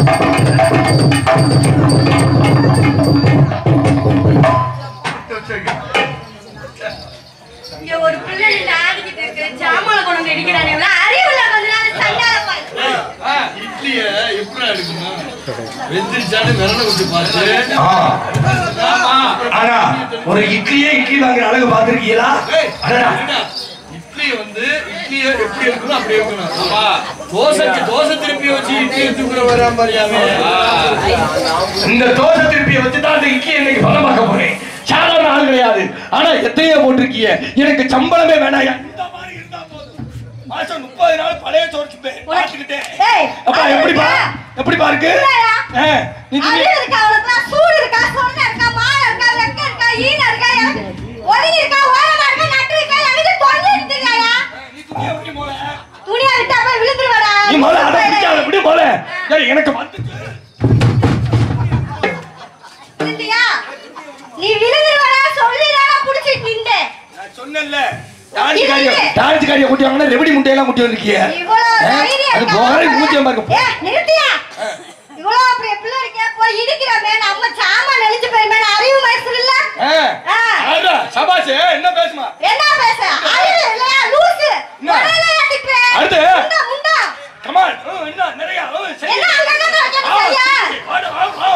இங்க ஒரு பிள்ளை நின்னு ஆடிக்கிட்டு இருக்கு. ஜாமானை கொண்டு வந்து இடிக்கிறானே. இவன் அறிவுள்ள கொஞ்ச நாள் சண்டால பாரு. இட்லிய எப்படி எடுக்கணும் வெந்திரிச்சாலும் விரல விட்டு பார்த்து ஆ. ஆனா ஒரு இட்லியே இட்லி வாங்குற அழகு பாத்திருக்கீங்களா ஏய், அடடா. என்னடா? இட்லி வந்து இட்லிய எப்படி இருக்கணும் அப்படி இருக்கணும் ஆமா தோசை தோசை திருப்பி வச்சு இட்லி தூக்குற வராம பாரியாவே இந்த தோசை திருப்பியை வச்சு தான் இந்த இட்லி இன்னைக்கு பலமாக்க போறேன் சாதாரண ஆள் கிடையாது ஆனா எத்தையோ போட்டிருக்கீங்க எனக்கு சம்பளமே வேணாயா இந்த மாதிரி இருந்தா போதும் மாசம் முப்பது நாள் பழைய சோறு பார்த்துக்கிட்டேன் ஏய், அப்பா அது எப்படிப்பா இருக்கா? எப்படிப்பா இருக்கு இல்லையா? ஆ, நீ அறிவு திடீர்- இருக்கா அவளுக்குலாம்? சூடு இருக்கா? சொர்ணம் இருக்கா? மானம் இருக்கா? வெக்கம் இருக்கா? ஈனம் இருக்கா? எனக்கு ஒதுங்கி இருக்கா? ஓரமா இருக்கா? நட்டு இருக்கா? எனக்கு தொங்கிட்டு தெரியாதா? நீ துணியை விட்டு போல. துணியை விட்டா போய் விழுந்துருவாடா. நீ முதல்ல அதை பிடிக்காத விடு போல ஏய், எனக்கு வந்து விழுந்தியா? நீ விழுந்துருவாடா சொல்லிதானா புடிச்சிட்டு நின்றேன். நான் சொன்னேன்ல டான்ஸ்காரியம் டான்ஸ்காரியம் கூட்டி வாங்கினா ரெவடி முட்டையெல்லாம் கூட்டி வந்திருக்கீங்க இவ்வளவு ஆ? தைரியம் அது இருக்கா? போகிற மூச்சியம் பாருங்க ஏ, நிறுத்தியா? இவ்வளவு பெரிய பிள்ளை இருக்கே, போய் இடிக்கிறமே, நம்ம சாமான் நெளிஞ்சு போயிருமே, அறிவு வயசுல இல்ல? ஆ. ஆ. ஆடா, சபாஷ் என்ன பேசுமா என்ன பேச? அறிவு இல்லையா? லூசு. என்ன? உடனே ஏத்திட்டு. அடுத்து? முண்டா, முண்டா. கமான் என்ன நிறைய ஆ, சரி. என்ன அங்கங்க வைக்கணும் ஆ, சரியா? சரி, ஆடு, ஆ, ஆ.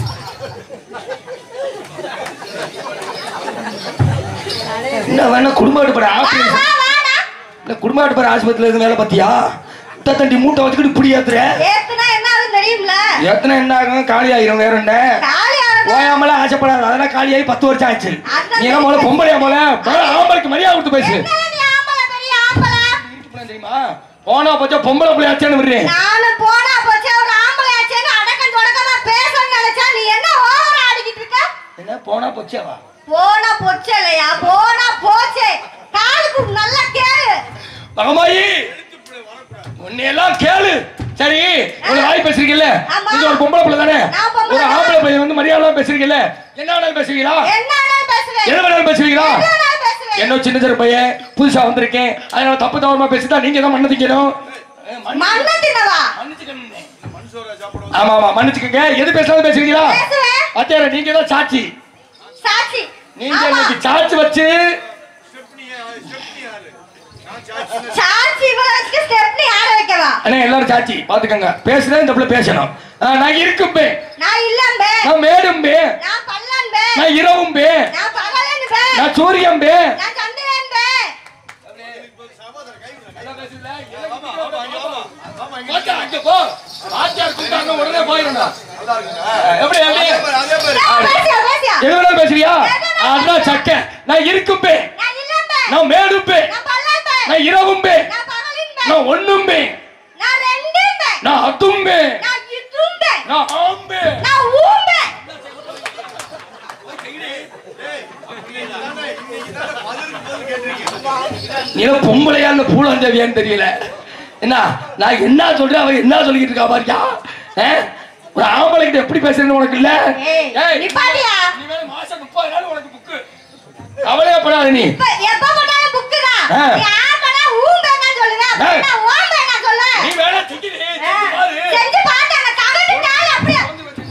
என்ன வேணா குடும்ப அடுப்பட வா, ஆஸ்பத்திரி வா, வாடா. இல்ல குடும்ப அடுப்பட ஆஸ்பத்திரியில இருந்து வேலை பார்த்தியா இத்த தண்டி மூட்டை வச்சுக்கிட்டு இப்படி ஏத்துற ஏத்துனா என்ன ஆகும் தெரியும்ல? எத்தனை என்ன ஆகும் காலி ஆயிரும் வேற என்ன காலி ஆகட்டும். ஓயாமல ஆசைப்படாத அதெல்லாம் காலியாகி பத்து வருஷம் ஆச்சு அதான் நீ என்ன முதல்ல பொம்பளையா போல முதல்ல ஆம்பளைக்கு மரியாதை கொடுத்து பேசு என்னடா நீ ஆம்பளை, பெரிய ஆம்பளை? இருக்குன்னு தெரியுமா போனா பச்சா பொம்பளை பிள்ளையாச்சேன்னு விடுறேன் நானும் போனா போச்சே, ஒரு ஆம்பளையாச்சேன்னு அடக்கம் தொடக்கமா பேசணும்னு நினைச்சா, நீ என்ன ஓவரா ஆடிக்கிட்டு இருக்க? என்ன போனா போச்சேவா போனா பொச்சலையா போனா போச்சே காலுக்கு நல்லா கேளு மகமாயி உன்னையெல்லாம் கேளு சரி ஒரு வாய் பேசுறீங்கல்ல ஆமா. நீங்க ஒரு பொம்பளை பிள்ளை தானே நான் பொம்பளை ஒரு தான். ஆம்பளை பையன் வந்து மரியாதை பேசுறீங்கல்ல என்ன வேணாலும் பேசுவீங்களா என்ன வேணாலும் பேசுவேன் எது வேணாலும் பேசுவீங்களா என்ன வேணாலும் பேசுவேன் என்ன சின்ன சிறு பையன் புதுசா வந்திருக்கேன் அதனால தப்பு தவறமா பேசிட்டா நீங்க தான் மண்ணு திக்கணும் மண்ண தின்னவா ஆமா ஆமா மன்னிச்சுக்கங்க எது பேசாலும் பேசுவீங்களா பேசுவேன் அத்தியார நீங்க தான் சாட்சி சாட்சி நீங்க ஆமா. இன்னைக்கு சாட்சி வச்சு சாட்சி இவ்வளவு வச்சுக்க ஸ்டெப்னி ஆட வைக்கவா அண்ணே எல்லாரும் சாட்சி பாத்துக்கங்க பேசுறது இந்த பிள்ளை பேசணும் ஆ, நான் இருக்கும்பே நான் இல்லம்பே நான் மேடும்பே நான் பல்லன்பே நான் இரவும்பே நான் பகலன்பே நான் சூரியம்பே நான் சந்திரன்பே பாத்தா, அங்க போ. வாத்தியார் கூப்பிட்டாங்க, உடனே போயிடும்டா. எப்படி, எப்படி? பேசியா பேசியா எது வேணாலும் பேசுறியா? அதான் சக்கை. நான் இருக்கும்பே. நான் இல்லம்பே நான் மேடும்பே. நான் பல்லன்பே நான் இரவும்பே. நான் பகலின்பே நான் ஒண்ணும்பே. நான் ரெண்டும்பே நான் அதும்பே. நான் இதும்பே நான் ஆம்பே. நான் ஊம்பே நீ என்ன பொம்பளையா இல்ல பூலாந்தேவியான்னு தெரியல என்ன நான் என்ன சொல்றேன் அவன் என்ன சொல்லிக்கிட்டு இருக்கா பாரியா ஆ? ஒரு ஆம்பளை கிட்ட எப்படி பேசுறேன்னு உனக்கு இல்ல ஏய், ஏய், நிப்பாட்டியா? நீ வேற மாசம் முப்பது நாள் உனக்கு புக்கு கவலையே படாத நீ இப்ப எப்ப போட்டாலும் புக்கு தான் ஆ. நீ ஆம்பளை ஊம்பேன்னா சொல்லுவேன் ஏய். அப்படின்னா ஓம்பேன்னா சொல்லு நீ வேணா திக்கிது ஆ, செஞ்சு பார்த்தேன் அந்த கமெண்ட் தாள் அப்படியே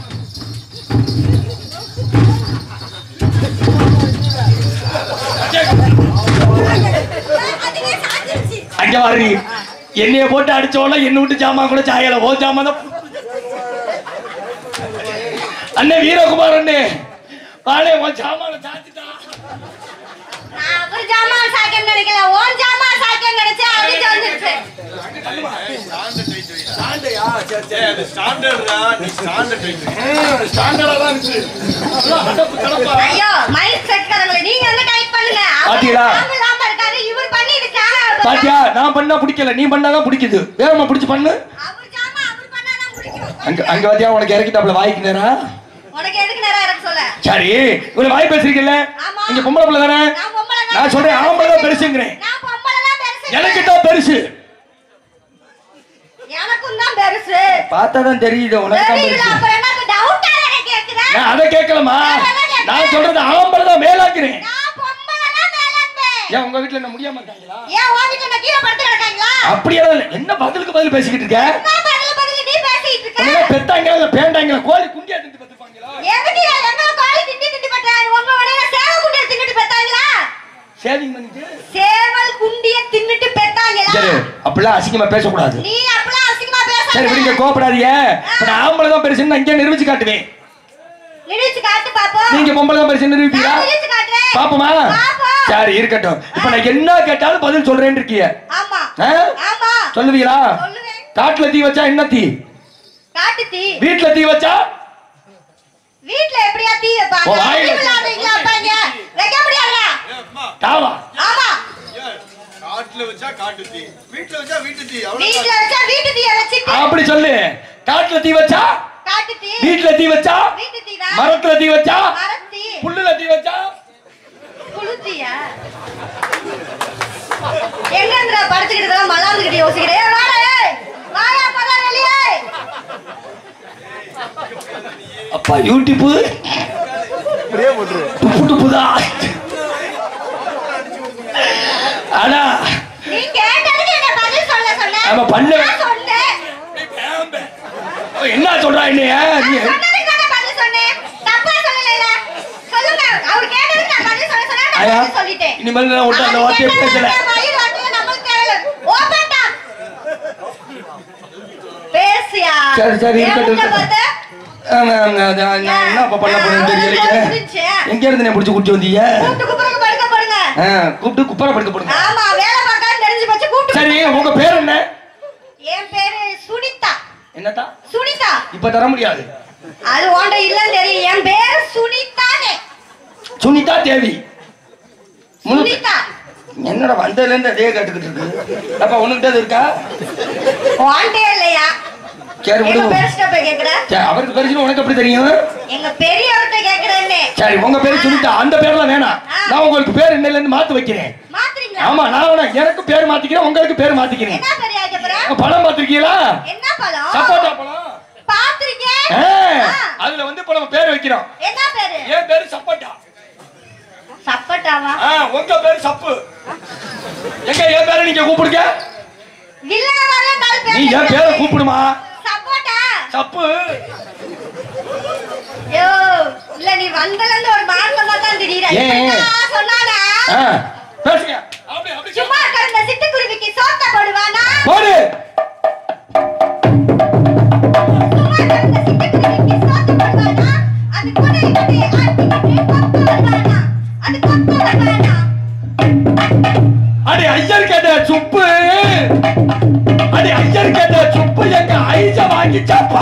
அதுவே சாஞ்சிருச்சு அங்க வாரி என்னைய போட்டு அடிச்சோல என்ன விட்டு ஜாமான் கூட சாயல ஓ ஜாமான் தான் அண்ணே வீரகுமார் அண்ணே வாழே உன் ஜாமான சாத்திட்டா நான் அவர் ஜாமான் சாக்கன்னு நினைக்கல ஓன் ஜாமான் சாக்கன்னு நினைச்சேன் அது வந்துருச்சு ஸ்டாண்டர்டா தான் இருக்கு அதான் அடப்பு கலப்பா. ஐயோ மைக் செட் கரங்களே நீங்க வந்து டைப் பண்ணுங்க அவர் பாத்தீங்களா? ஜாமான் இல்லாம இருக்காரு இவர் பண்ணி இது சேனல் பாத்தியா நான் பண்ணா பிடிக்கல நீ பண்ணாதான் பிடிக்குது வேறமா பிடிச்சு பண்ணு அவர் ஜாமான் அவர் பண்ணாதான் பிடிக்கும் அங்க அங்க பாத்தியா உனக்கு இறக்கிட்டாப்ல வாய்க்கு நேரா உனக்கு எதுக்கு நேரம் எனக்கு சொல்ல சரி இவ்வளவு வாய் பேசுறீங்கல்ல ஆமா. நீங்க பொம்பளை பிள்ளை தானே நான் பொம்பளை தான். நான் சொல்றேன் ஆம்பளை தான் பெருசுங்கிறேன் நான் பொம்பளை தான் பெருசு எனக்கு தான் பெருசு எனக்கும் தான் பெருசு பார்த்தா தான் தெரியுது உனக்கு தான் தெரியல பெருசு அப்புறம் என்ன டவுட்டா தானே கேக்குறேன் நான் அதை கேட்கலமா நான் அதை கேட்கல. நான் சொல்றது ஆம்பளை தான் மேலாக்குறேன் நான் பொம்பளை தான் மேலன்பே ஏன் உங்க வீட்டுல என்ன முடியாம இருக்காங்களா ஏன் ஓடிட்டு நான் கீழே படுத்து கிடக்காங்களா அப்படியே இல்ல என்ன பதிலுக்கு பதில் பேசிக்கிட்டு இருக்க நான் பதில் பதில் நீ பேசிட்டு இருக்க உன்னை பெத்தாங்க பேண்டாங்களா கோழி குண்டியா திண்டு பத்துப்பாங்களா எங்கடியா எங்க கோழி திண்டி திண்டி பட்டாங்க உங்க வலையில சேவ குண்டிய தின்னுட்டு பெத்தாங்களா சேவிங் பண்ணிட்டு சேவல் குண்டிய தின்னுட்டு பெத்தாங்களா சரி அப்படிலாம் அசிங்கமா பேசக்கூடாது நீ அப்பலாம் அசிங்கமா சரி விடுங்க பேசாத கோபப்படாதீங்க இப்ப நான் ஆம்பளை தான் பெருசுன்னு நான் இங்கே நிரூபிச்சு காட்டுவேன் நினைச்சு காட்டு பாப்போம் நீங்க பொம்பளை தான் பெருசு நிரூபிப்பீங்களா நான் நினைச்சு காட்டுறேன் பாப்போமா பாப்போம். சரி இருக்கட்டும் இப்ப நான் என்ன கேட்டாலும் பதில் சொல்றேன்னு இருக்கீங்க ஆமா ஆ? ஆமா சொல்லுவீங்களா சொல்லுவேன் காட்டுல தீ வச்சா என்ன தீ காட்டு தீ வீட்டுல தீ வச்சா வீட்ல எப்படியா தீ வைப்பாங்க ஓ, வாயில தீ விளையாடுறீங்களா வைப்பாங்க வைக்க முடியாதுல தாவா ஆமா காட்டுல வச்சா காட்டு தீ வீட்டுல வச்சா வீட்டு தீ வீட்ல வச்சா வீட்டு தீய வச்சுட்டு அப்படி சொல்லு காட்டுல தீ வச்சா காட்டு தீ வீட்டுல தீ வச்சா வீட்டு தீ தான் மரத்துல தீ வச்சா மரத்தீ புல்லுல தீ வச்சா குளுத்தியா எங்க இருந்துடா படுத்துக்கிட்டு மலாந்துக்கிட்டு யோசிக்கிறேன் ஏய், வாடா ஏய். வாயா பதா வெளியே அப்பா யூடியூப் துப்பு துப்புதா ஆனா நீ கேட்டதுக்கு என்ன பதில் சொல்ல சொன்ன ஆமா, பண்ணு. நான் சொன்னேன் அவன் என்ன சொல்றா என்னைய நீ நான் சொன்னதுக்கு தானே பதில் சொன்னேன் தப்பா சொல்லலைல சொல்லுங்க அவர் கேட்டதுக்கு நான் பதில் சொல்ல சொன்னா நான் ஐயா, பதில் சொல்லிட்டேன் இனிமேல் நான் உன்ட்ட அந்த அது வார்த்தையை கேட்டா பேசல. நான் மயில் வார்த்தையில நம்மளுக்கு தேவையில்ல. Open தான். பேசியா சரி, சரி, இருக்கட்டும், எவன்கிட்ட இருக்கட்டும். பார்த்த? ஆமா, ஆமா, அது நான் என்ன இப்ப பண்ண போறேன்னு தெரியலையே எங்க இருந்து நீ பிடிச்சு கூட்டி வந்தீங்க கூப்பிட்டு கூப்பிடுங்க, படுக்க போடுங்க. ஆ, கூப்பிட்டு குப்பரை படுக்க போடுங்க ஆமா வேலை பார்க்காம தெரிஞ்சு போச்சு கூப்பிட்டு சரி உங்க பேர் என்ன என் பேரு சுனிதா என்னட்டா சுனிதா இப்ப தர முடியாது அது உன்ட இல்லன்னு தெரியும் என் பேரு சுனிதானே சுனிதா தேவி முழு- சுனிதா என்னடா வந்ததுல இருந்து அதே கேட்டுக்கிட்டு இருக்கு அப்ப உனக்கிட்ட அது இருக்கா உன்டே இல்லையா சரி எங்க விடுவோம் பெருசிட்ட போய் கேக்குற சரி அவருக்கு பெருசுன்னு உனக்கு எப்படி தெரியும் எங்க பெரியவர்கிட்ட கேக்குறேன்னு சரி உங்க பேரு சுனிதா அந்த பேர்லாம் வேணாம் ஆ. நான் உங்களுக்கு பேர் என்னல இருந்து மாத்து வைக்கிறேன் மாத்துறீங்களா ஆமா நான் வேணா எனக்கு பேர் மாத்திக்கிறேன் உங்களுக்கு பேர் மாத்திக்கிறேன் என்ன பெரிய கேக்குறேன் பழம் பாத்திருக்கீங்களா என்ன பழம் சப்போட்டா பழம் பாத்திருக்கேன் ஆ, ஆ. அதுல வந்து இப்ப நம்ம பேர் வைக்கிறோம் என்ன பேரு என் பேரு சப்போட்டா சப்பட்டாவா ஆ, உங்க பேரு சப்பு எங்க என் பேரை நீங்க கூப்பிடுங்க வில்லன மாதிரியே கால் பேர் நீ என் பேரை கூப்பிடுமா சப்போட்டா சப்பு யோ இல்ல நீ வந்தல இருந்து ஒரு மாசமா தான் திடீர ஏன்? சொன்னானா ஆ, பேசுங்க அப்படி அப்படி சொல்லு. சும்மா கடந்த சிட்டுக்குருவிக்கு சோத்த போடுவானா போடு சும்மா கடந்த சிட்டுக்குருவிக்கு சோத்த போடுவானா அது குடை குடை ஆட்டிக்கிட்டு கொக்க வருவானா அது கொக்க வருவானா அடி ஐயர் கேட்ட சுப்பு அடி ஐயர் கேட்ட சுப்பு எங்க ஐச வாங்கி சாப்பா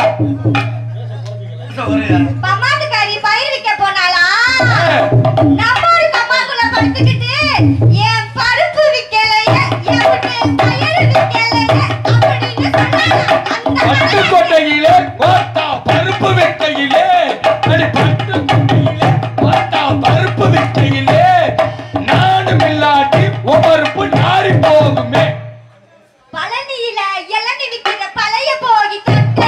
பம்மாட்டுக்காரி பயிர் விக்க போனாளா நம்ம ஒரு கம்மாக்குள்ள படுத்துக்கிட்டு என் பருப்பு விக்கலையே என் வீட்டு பயிர் விக்கலையே அப்படின்னு சொன்னாங்க அந்த பட்டுக்கோட்டையிலே கோத்தா பருப்பு வெட்டையிலே அடி பட்டுக்கோட்டையிலே கோத்தா பருப்பு வெட்டையிலே நானும் இல்லாட்டி உன் பருப்பு நாரி போகுமே பழனியில இளநி விக்கிற பழைய போகி தட்டு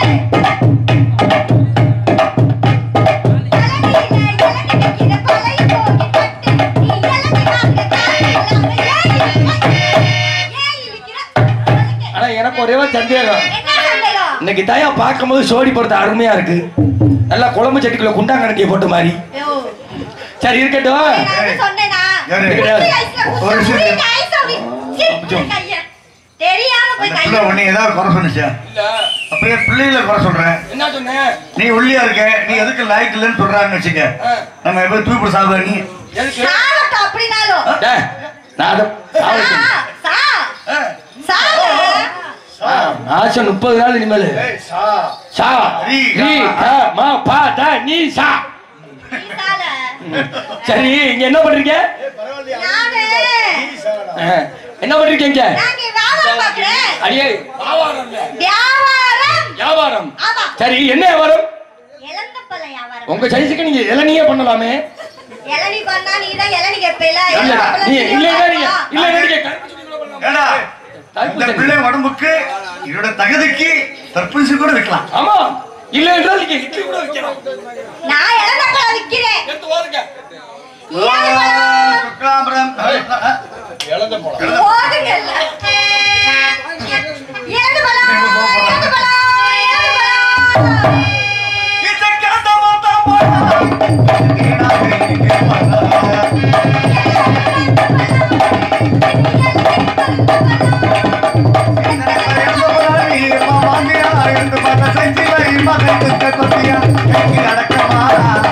பழனியில இளநி விக்கிற பழைய போகி தட்டு நீ இளநி வாங்க காசு இல்லாம ஏன் இழுக்கிற? ஏன் இழுக்கிற? அதுக்கு ஆனா எனக்கு ஒரே ஒரு சந்தேகம் என்ன சந்தேகம் இன்னைக்கு தாயா பார்க்கும்போது சோடி போடுறது அருமையா இருக்கு நல்லா குழம்பு சட்டிக்குள்ள குண்டாங்கணக்கிய போட்ட மாதிரி ஐயோ, சரி இருக்கட்டும் நான் வந்து சொன்னேனா? யாரு? குப்பி ஐஸ்ல குப்பி ஒரு நிமிஷம் குப்பி ஐஸ் அப்படி சி, கைய. தெரியாம போய் அந்த கைய பிள்ளை உன்னை ஏதாவது குறை சொன்னுச்சா இல்ல அப்படியே பிள்ளைகளை குறை சொல்றேன் என்ன சொன்னேன் நீ ஒல்லியா இருக்க நீ எதுக்கு லாய்க்கு இல்லைன்னு சொல்றான்னு வச்சுக்க ஆ. நம்ம எப்படி தூய்ப்பு சாப்பிட நீ எதுக்கு சாவட்டும் அப்படினாலும் டேய், நான் அதை சா, சா, சாவு. ஆசை முப்பது நாள் இனிமேல் சா ரீ, ரீ கா. க, மா பா த நீ சா நீ சால. சரி இங்க என்ன பண்றீங்க நானு, ஆ, என்ன பண்றீங்க இங்க நான் இங்க வியாபாரம் பார்க்கிறேன். அடியே வியாபாரம் இல்ல வியாபாரம். வியாபாரம் ஆமா. சரி என்ன வியாபாரம் இலந்த பழ வியாபாரம். உங்க சைஸுக்கு நீங்க இளநியே பண்ணலாமே இளநீ பண்ணா நீதான் இளநீ கேட்பேல. இல்ல இளந்த நீ பழம் இல்ல இல்ல நீங்க சாப்பிடலாம். இல்ல இல்ல நீங்க கருப்பு சுடிக்குள்ள பண்ணலாமே. ஏடா இந்த தர்பூசணி. பிள்ளை உடம்புக்கு இதோட தகுதிக்கு தர்பூசி கூட வைக்கலாம் ஆமா இல்ல என்றால் நீங்க இட்லி கூட வைக்கலாம் நான் இலந்த பழம் விக்கிறேன். எடுத்து வாருங்க இலந்த பழம். சுக்காம்பரம். இழந்த போலாம் போதுங்கல்ல. இலந்த பழம், இலந்த பழம், இலந்த பழம். இருந்து பார்த்த செஞ்சில இம்மகை துக்க கொத்தியா எங்கி அடக்கமா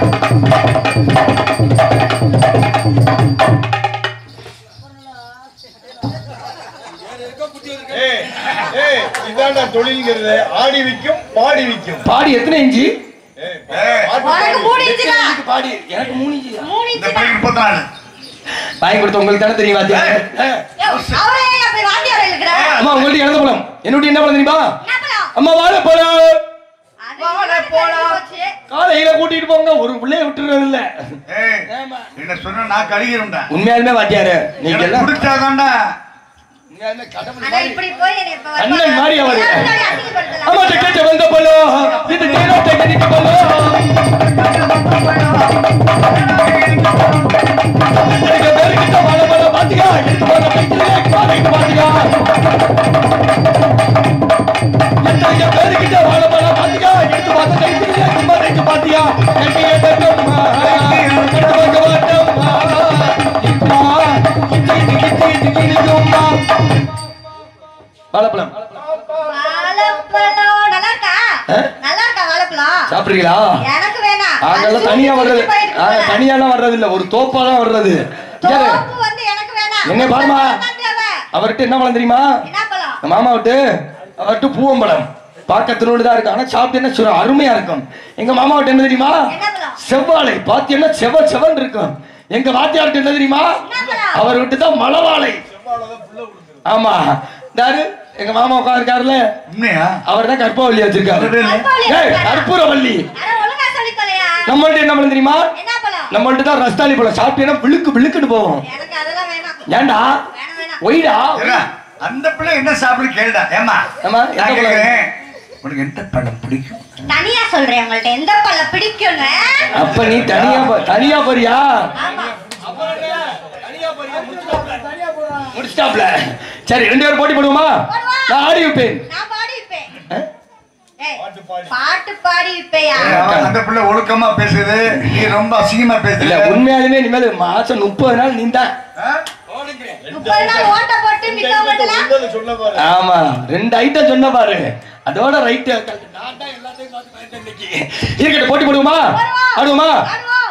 ஏய், ஏய், இதான்டா தொழில்ங்கிறது ஆடி விக்கும் பாடி விக்கும் பாடி எத்தனை இஞ்சி ஏய், ஏய், பாட்டு உனக்கு மூணு இன்ச்சு எத்தனை தான். இஞ்சிக்கு பாடி எனக்கு மூணு இஞ்சி தான். மூணு இந்த இன்ச்சு பையன் தான். முப்பத்தி நாலு வாங்கி கொடுத்த உங்களுக்கு தானே தெரியும் வாத்தியார் யோவ், அவரே ஏன் அப்படி வாத்தியார் இருக்கிற? அம்மா உங்கள்ட்ட இழந்த பழம் என்னுடைய என்ன பழம் தெரியுமா என்ன பழம்? அம்மா வாழைப்பழம் அது இன்னொரு தெரிஞ்சு போச்சு. காலையில கூட்டிட்டு போங்க ஒரு பிள்ளைய விட்டுறது இல்ல ஏய் என்ன சொன்னா நான் கழுகிருந்தேன் உண்மையாலுமே வாத்தியாரு நீங்க எனக்கு எல்லாம் பிடிச்சாதான்டா உண்மையாலுமே கடவுள் ஆனா மாதிரி. இப்படி போய் என்னை இப்ப அண்ணன் வருவாங்க. மாதிரி அவரு. யார் முன்னாடி அசிங்கப்படுத்தலாம்? அம்மா கேட்ட வந்த பழம் இது தேனோட்ட கடிக்க பழம் எத்தனை பேருக்கிட்ட வாழைப்பழம் பாத்தியா எடுத்து போன பைக்கிலே பாதிக்கு பாத்தியா எத்தனை பேருக்கிட்ட வாழைப்பழம் பாத்தியா எடுத்து போன பைக்கிலே பாதிக்கு பாத்தியா கட்டிய கட்டம்மா கட்ட பக்க வாட்டம்மா இம்மா கிட்டி கிட்டி கிட்டி கிட்டிம்மா வாழைப்பழம் வாழைப்பழம் நல்லா இருக்கா? ஆ? நல்லா இருக்கா வாழைப்பழம்? சாப்பிடுறீங்களா எனக்கு வேணாம். நாங்கெல்லாம் அது தனியா சுத்தி வர்றது சுத்தி போயிட்டு நாங்க போறேன். தனியாலாம் வர்றது இல்ல ஒரு தோப்பா தான் வர்றது இங்க பாரு. தோப்பு வந்து எனக்கு வேணாம். என்ன பாரும்மா? தான் தேவை. அவர்கிட்ட என்ன பழம் தெரியுமா என்ன பழம்? எங்க மாமா விட்டு அவர்கிட்ட பூவம்பழம் பார்க்கத்தினோடு தான் இருக்கு ஆனா சாப்பிட்டேன்னா சுர அருமையா இருக்கும் எங்க மாமா விட்டு என்ன தெரியுமா என்ன பழம்? செவ்வாழை பாத்தீங்கன்னா செவ செவன் இருக்கும் எங்க வாத்தியார்ட்ட என்ன தெரியுமா என்ன பழம்? அவர் விட்டு தான் மலவாழை ஆமா தாரு எங்க மாமா உட்காந்துருக்காருல உண்மையா அவர் தான் கற்பவல்லி வச்சிருக்காரு கற்பூரவள்ளி ஏய் இருக்காரா? கற்பூரவல்லி அட, ஒழுங்கா சொல்லித் தொலையா? நம்மள்ட்ட என்ன பழம் தெரியுமா என்ன பழம்? நம்மள்ட்ட தான் ரஸ்தாலி பழம் சாப்பிட்டீங்கன்னா விழுக்கு விழுக்குன்னு போவோம் எனக்கு அதெல்லாம் வேணாம். ஏன்டா வேணாம், வேணாம். ஒய்டா ஏடா, அந்த பிள்ளை என்ன சாப்பிடு கேளுடா ஏமா ஏம்மா, எந்த நான் பழம்? கேட்கிறேன் உனக்கு எந்த பழம் பிடிக்கும் தனியா சொல்றேன் உங்கள்ட்ட எந்த பழம் பிடிக்கும்னு அப்ப நீ தனியா போ- தனியா போறியா ஆமா முடிச்சிட்டாப்ல சரி ரெண்டு பேரும் போட்டி போடுவோமா போடுவோம். நான் ஆடி வைப்பேன் நான் பாடி வைப்பேன் ஆ? ஏய், பாட்டு பாடி வைப்பையா ஏய், அவன் அந்த பிள்ளை ஒழுக்கமா பேசுது நீ ரொம்ப அசிங்கமா இல்ல பேசுற உண்மையாலுமே இனிமேல் மாசம் முப்பது நாள் நீ தான் முப்பது நாள் ஓட்ட போட்டு மித்தவங்கள்ட்டலாம் உள்ளதை சொல்ல பாரு ஆமா ரெண்டு ஐட்டம் சொன்ன பாரு அதோட ரைட்டு இருக்கட்டும் போட்டி போடுவோமா போடுவோம். ஆடுவோமா ஆடுவோம்.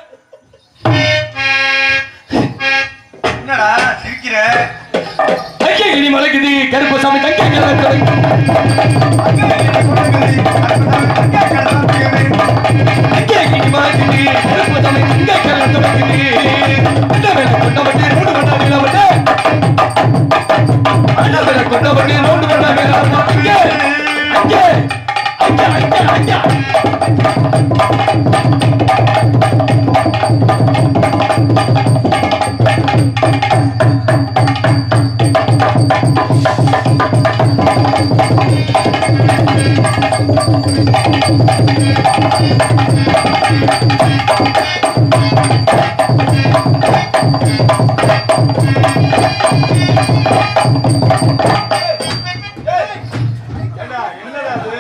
என்னடா சிரிக்கிற ஐக்கிய கிரி மலைக்குது கருப்பு சாமி தங்க கிழக்கு ஐக்கிய கிரி மலைக்குது கருப்பு சாமி தங்க கிழக்கு இந்த வேலை கொண்டவட்டி மூணு பண்ண வேலை அந்த வேலை கொண்டவட்டி மூணு பண்ண வேலை அங்கே அங்கே அங்கே அங்கே அங்கே ஏண்டா, என்னடா அது?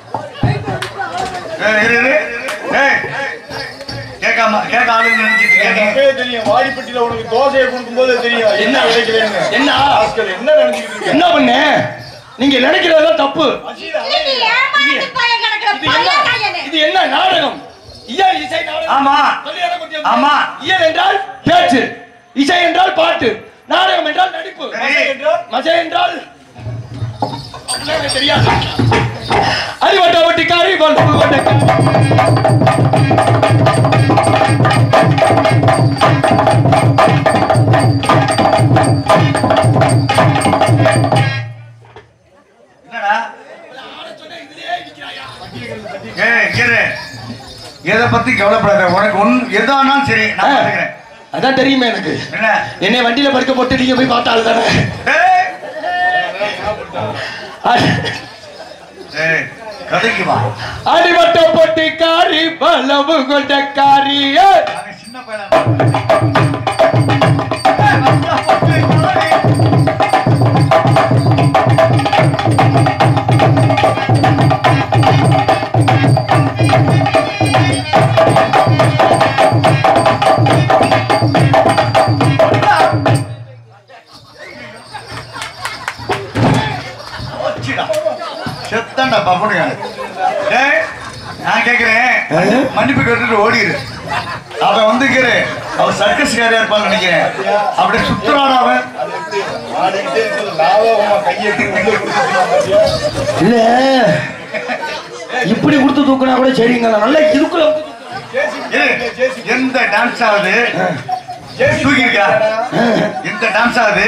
ஏய், இரு, இரு. ஏய், கேட்காம கேட்க ஆளுங்க நினைச்சிட்டு எனக்கு இருக்கீங்க. அப்பவே தெரியும் வாடிப்பட்டியில உனக்கு தோசையை கொடுக்கும்போது தெரியும் என்ன கிடைக்கலன்னு என்ன? ஆஸ்கர் என்ன நினைச்சுக்கிட்டு இருக்க என்ன பண்ண நீங்க நினைக்கிறதெல்லாம் தப்பு அசீதா, இது ஏமாந்து போய் கிடக்குற இது என்ன பையன் இது என்ன நாடகம் இயல் இசை நாடகம் ஆமா சொல்லியாடா குட்டியா? ஆமா. இயல் என்றால் பேச்சு இசை என்றால் பாட்டு நாடகம் என்றால் நடிப்பு ஏய், மசை என்றால் அப்படிலாம் எனக்கு தெரியாது அறிவட்ட வட்டிக்காரி வல்லுவு வட்டக்காரி என்னடா ஏய், இரு. எதை பத்தி கவலைப்படாத உனக்கு ஒன் எதானாலும் சரி நான் ஆ, பாத்துக்கிறேன் அதான் தெரியுமே எனக்கு என்ன என்னை வண்டியில படுக்க போட்டு நீங்க போய் பார்த்தாலும் தானே ஏய், ஏய், கதைக்கு வா அடிவட்ட பொட்டிக்காரி வல்லவு கொண்டக்காரி ஏய். நாங்க சின்ன பையனா செத்தாண்டா பப்பட போடுங்க டேய் நான் கேக்குறேன் மன்னிப்பு கேட்டுட்டு ஓடிடு அவன் வந்து கேரு அவன் சர்க்கஸ் காரியா இருப்பான்னு நினைக்கிறேன் அப்படியே சுத்துறான் அவன் இல்ல இப்படி கொடுத்து தூக்குனா கூட சரிங்க நல்லா இதுக்குள்ள ஏய், எந்த டான்ஸ் ஆகுது தூக்கி இருக்கா எந்த டான்ஸ் ஆகுது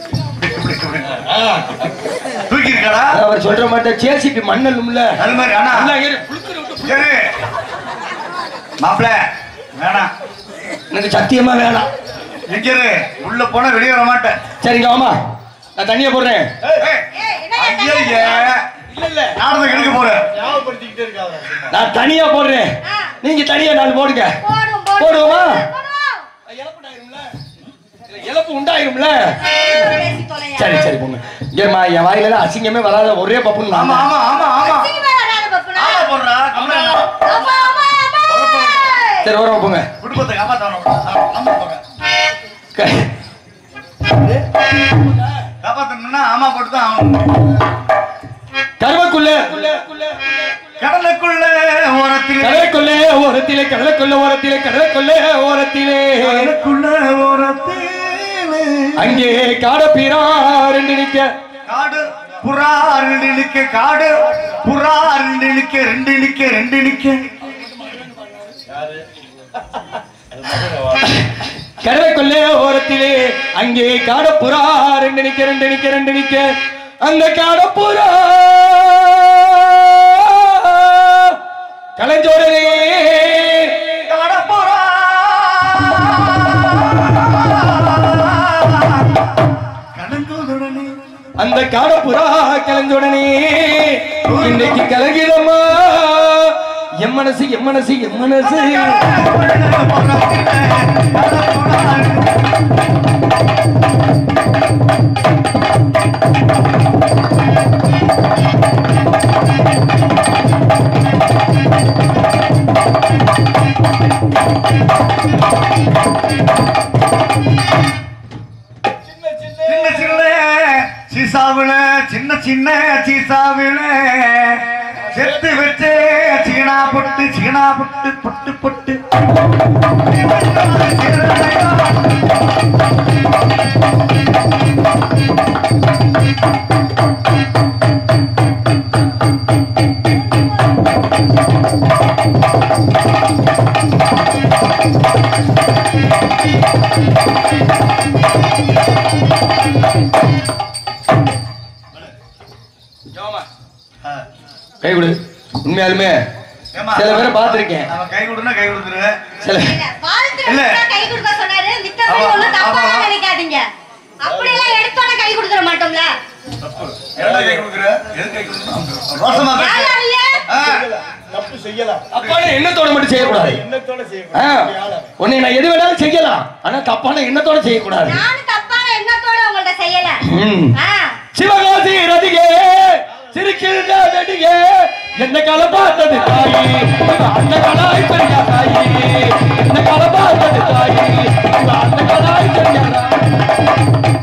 தூக்கி இருக்காடா அவர் சொல்ற மாட்டேன் சேசிக்கு மண்ணல்ல அது மாதிரி ஆனா ஏறு. மாப்பிள வேணாம் எனக்கு சத்தியமா வேணாம் எங்க இரு. உள்ள போனா வெளியே வர மாட்டேன் சரிங்க ஆமா நான் தனியா போடுறேன் ஏய், ஏய், என்ன ஐயையே. இல்ல இல்ல நாடகம் எடுக்க போறேன் ஞாபகப்படுத்திக்கிட்டே இருக்காங்க நான் தனியா போடுறேன் ஆ. நீங்க தனியா நாலு போடுங்க போடுவோம், போடுவோமா? போடுவோம். இழப்பு உண்டாயிரும்ல பேசி தொலையா. சரி சரி போங்க ஏமா என் வாயில எல்லாம் அசிங்கமே வராத ஒரே பப்புன்னு ஆமா நான் ஆமா ஆமா ஆமா சீக்கிரமா வராத பப்புனா. ஆமா போடுறா கம்முனு இரு. அம்மா, அம்மா, அம்மா. சரி வரோம் போங்க குடும்பத்தை காப்பாத்தணும் ஆமா போங்க க- காப்பாத்தணும்னா ஆமா போட்டு தான் ஆகணும் கருவக்குள்ள கடலுக்குள்ள ஓரத்தில் கடலுக்குள்ளே ஓரத்திலே கடலுக்குள்ள ஓரத்திலே கடலுக்குள்ளே ஓரத்திலே கடலுக்குள்ள ஓரத்தில் அங்கே காடப்பீரா ரெண்டு நிக்க காடு புறா ரெண்டு நிக்க காடு புறா ரெண்டு நிக்க ரெண்டு நிக்க ரெண்டு நிக்க கடலுக்குள்ளே ஓரத்திலே அங்கே காடப்புறா ரெண்டு நிக்க ரெண்டு நிக்க ரெண்டு நிக்க அந்த காடப்புறா கலைஞ்சோடனே காடு புறா கலங்குதுடனே அந்த காடப்புறா கலைஞ்சோடனே இன்னைக்கு கலங்கிடமா எம் மனசு எம் மனசு எம் மனசு சின்ன சின்ன சீசாவுல சின்ன சின்ன சீசாவுல செத்து வச்சே சீனா பொட்டு சீனா பொட்டு பொட்டு பொட்டு கை கொடு உண்மையாலுமே ஏம்மா, சில பேரை பார்த்திருக்கேன். அவன் கை கொடுனா கை கொடுத்துருவேன் சில இல்ல, வாழ்த்துறதுக்கு இல்ல. தான் கை கொடுக்க சொன்னாரு. மித்தபடி ஆமா, ஒண்ணும் தப்பா ஆமா, ஆமா. நினைக்காதீங்க. அப்படியெல்லாம் எடுத்தோன்னே கை கொடுத்துட மாட்டோம்ல. என்ன கை கொடுக்குற எது கை கொடுக்குற ரோசமா பேசு. யாரும் இல்ல. ஆ, தப்பு செய்யலாம் தப்பான எண்ணத்தோட மட்டும் செய்யக்கூடாது எண்ணத்தோட ஆ, செய்யக்கூடாது உன்னை நான் எது வேணாலும் செய்யலாம் ஆனா தப்பான எண்ணத்தோட செய்யக்கூடாது நானும் தப்பான எண்ணத்தோட உங்கள்ட்ட செய்யல. ம். ஆ, சிவகாசி ரதிகே சிரிக்கின்ற நடிகே என்ன கால பார்த்தது தாயி இவ அந்த கலாய் பெரியா தாயி என்ன கால பார்த்தது தாயி இவ அந்த கலாய் பெரியா தாயி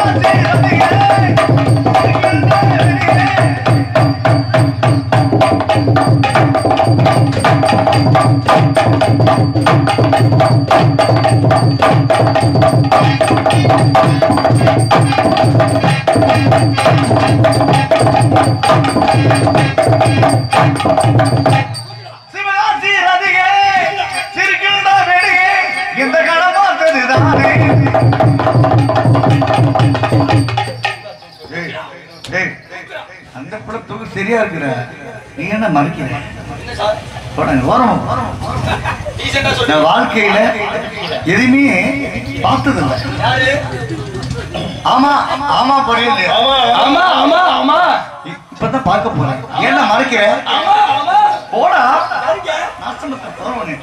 சிவகாசி ரதிகே, சிரிக்கின்ற வெடிகே, இந்த களம் பார்த்தது தானே. ஏய், ஏய், அந்த படம் தொகு சரியா இருக்கிற நீ என்ன மறைக்கிற போடுங்க, ஓரம் ஓரம். நான் வாழ்க்கையில எதுவுமே பார்த்ததில்லை ஆமா ஆமா புரியல ஆமா ஆமா ஆமா இப்பதான் பார்க்க போறேன் ஏன்னா மறைக்கிற ஆமா ஆமா போடா நாசமத்தை போறவனே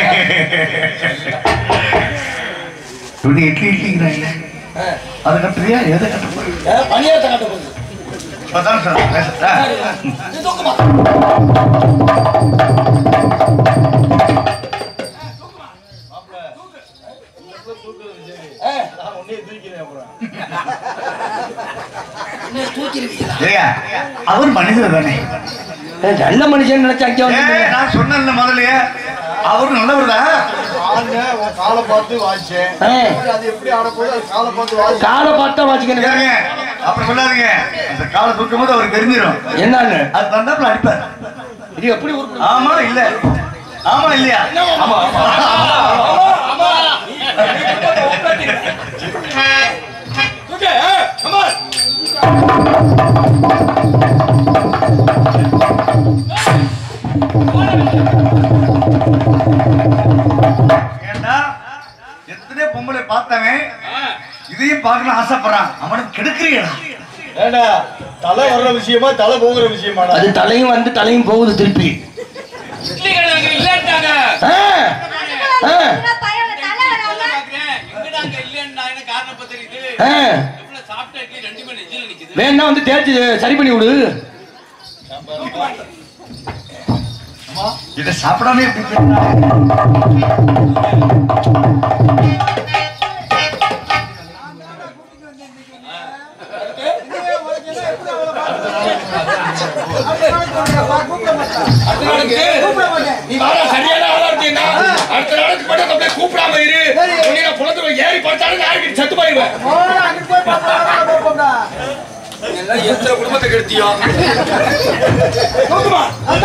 துணி இட்லி இட்லிங்கிறாங்க அதை கட்டுறியா எதை கட்ட போறீங்க பணியாரத்தை காட்ட போகுது அதான் சார் பேசுறேன் இது தூக்குமா ஏய்யா, அவர் மனிதர் தானே நல்ல மனுஷன் நினைச்சு அங்கே ஏ, வந்து நான் சொன்னேன்ல முதல்லயே அவரு நல்லவர்தான் ஆடுனேன், உன் காலை பார்த்து வாசிச்சேன். ஆ. அது எப்படி ஆட போகுது, அது காலை பார்த்து வாசி. காலை பார்த்தா வாசிக்கணும் கேளுங்க அப்புறம் சொல்லாதீங்க அந்த காலை தூக்கும் போது அவருக்கு தெரிஞ்சிடும் என்னன்னு அது வந்தாப்புல அடிப்பார் இது எப்படி உருப்படும் ஆமா இல்ல ஆமா இல்லையா ஆமா ஏண்டா எத்தனை பொம்பளை பார்த்தவன் இதையும் பார்க்கணும் ஆசைப்படுறான் அவனுக்கு கெடுக்கிறீங்களா ஏண்டா, தலை வர்ற விஷயமா தலை போகிற விஷயமாடா அது தலையும் வந்து தலையும் போகுது திருப்பி இட்லி கடை அங்க இல்லன்ட்டாங்க ஆ, ஆ, அதுக்குள்ள பையன் தலை வராம பாக்குறேன் எங்கடா அங்க இல்லன்னா என்ன காரணம் தெரியுது ஆ. எவ்வளவு சாப்பிட்ட இட்லி ரெண்டு மணி நெஞ்சில நிக்குது வேணா வந்து தேய்ச்சி சரி பண்ணி விடு இதை சாப்பிடாம எப்படி பேசுறான்? நீ வாடா சரியான ஆளா இருக்கீங்கன்னா அடுத்த நாளுக்கு மட்டும் அப்படியே கூப்பிடாம இரு உன்னை நான் குளத்துல ஏறி படுத்தாலும் நாளைக்கு செத்து போயிடுவேன் எல்லாம் எத்தனை குடும்பத்தை கெடுத்தியோ தூக்குமா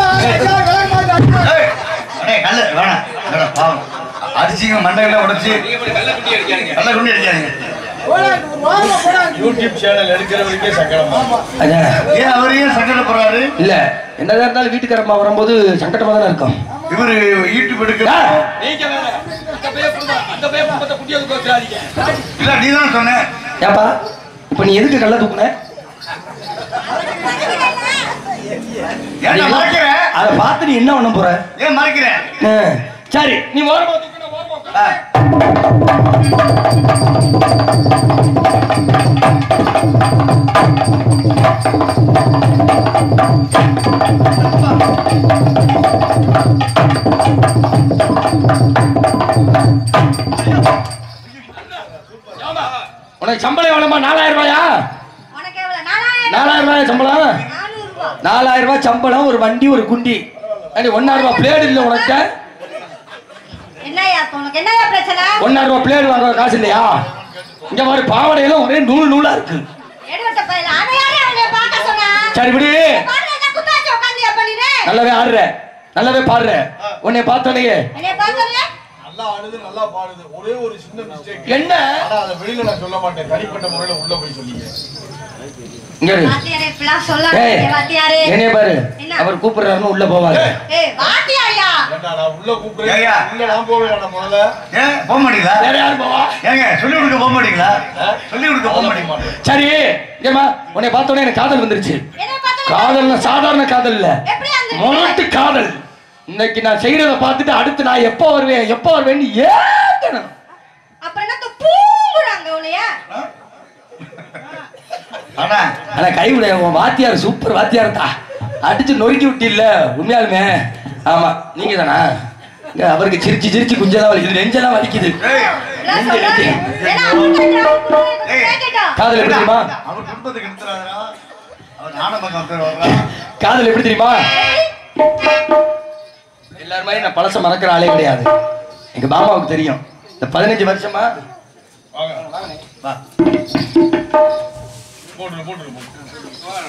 ஏய், அடே, கல்லு, வேணாம், வேணாம், பாவம். அடிச்சீங்க மண்டையெல்லாம் உடைச்சு நீங்க இப்படி வெள்ள குட்டி அடிக்காதீங்க நல்லா குண்டி அடிக்காதீங்க யூடியூப் சேனல் எடுக்கிறவருக்கே சங்கடமா அதான் ஏன் அவர் ஏன் சங்கடப்படுறாரு இல்ல என்னதான் இருந்தாலும் வீட்டுக்காரம்மா வரும்போது சங்கடமா தானே இருக்கும் இவரு யூடியூப் எடுக்க ஆ, நீங்க வேற அந்த பைய குடும்பம் அந்த பைய குடும்பத்தை குட்டியை கோச்சுறாதீங்க இல்ல நீ தான் சொன்ன ஏப்பா இப்ப நீ எதுக்கு கல்ல தூக்குன ஏன் மறைக்கிற அதை பார்த்து நீ என்ன பண்ண போற ஏன் மறைக்கிற ஆ, சரி நீ ஓரமா தூக்குன ஓரமா உட்காரு. ஆ, உனக்கு சம்பளம் எவ்வளோமா நாலாயிரம் ரூபாயா உனக்கு எவ்வளவு நாலாயிரம் நாலாயிரம் ரூபாய் சம்பளம் நானூறு ரூபாய் நாலாயிரம் ரூபாய் சம்பளம் ஒரு வண்டி ஒரு குண்டி அடி ஒன்னாயிரம் ரூபாய் பிளேடு இல்லை உனக்கு என்னய்யா உனக்கு என்னய்யா பிரச்சனை ஒன்னாயிரம் ரூபாய் பிளேடு வாங்குற காசு இல்லையா இங்க மாதிரி பாவடையெல்லாம் ஒரே நூல் நூலா இருக்கு எடுவட்ட பையல அவன் யாரே அவனை பார்க்க சொன்னா சரி விடு பாருங்க என்ன குத்தாச்சு உட்காந்து பண்ணிடு நல்லாவே ஆடுற நல்லாவே பாடுற உன்னை பார்த்தோன்னே என்னைய பார்த்தோன்னே நல்லா ஆடுது நல்லா பாடுது ஒரே ஒரு சின்ன மிஸ்டேக் என்ன ஆனா அதை வெளியில நான் சொல்ல மாட்டேன் தனிப்பட்ட முறையில உள்ள போய் சொல்லிங்க இங்க இரு. வாத்தியாரே இப்படிலாம் சொல்ல ஏய், வாத்தியாரே என்னைய பாரு என்ன? அவர் கூப்பிடுறாருன்னு உள்ள போவாங்க ஏய் வாத்தியாரியா ஏண்டா நான் உள்ள கூப்பிடுறேன் ஏய்யா. உள்ள நான் போக வேண்டாம் முதல்ல ஏன் போக மாட்டீங்களா வேற யார் போவா ஏங்க சொல்லி கொடுக்க போக மாட்டீங்களா சொல்லி கொடுக்க போக மாட்டீங்களா சரி ஏமா உன்னை பார்த்தோன்னே எனக்கு காதல் வந்துருச்சு என்னைய பார்த்தோன்னே காதல்னா சாதாரண காதல் இல்ல எப்படி அந்த முரட்டு காதல் இன்னைக்கு நான் செய்யறத பார்த்துட்டு அடுத்து நான் எப்போ வருவேன் எப்போ வருவேன்னு ஏங்கணும் அப்புறம் என்ன பூங்குறாங்க உன்னைய ஆனா ஆனா கைவிட உன் வாத்தியார் சூப்பர் வாத்தியார் தான் அடிச்சு நொறுக்கி விட்டில்ல உண்மையாலுமே ஆமா நீங்க தானா இங்க அவருக்கு சிரிச்சு சிரிச்சு குஞ்செல்லாம் வலிக்குது நெஞ்செல்லாம் வலிக்குது ஏய், இதெல்லாம் சொல்லாதே. ஏன்னா அவங்க ஏய். கேட்கட்டும் காதல் எப்படி தெரியுமா அவர் குடும்பத்துக்கு எடுத்துறாரா அவர் நாடகம் ஒருத்தர் வர்றா காதல் எப்படி தெரியுமா எல்லாரும் மாதிரி நான் பழச மறக்கிற ஆளே கிடையாது எங்க பாமாவுக்கு தெரியும் இந்த பதினஞ்சு வருஷமா வாங்க வா போட்டுரு போட்டுரு போட்டுரு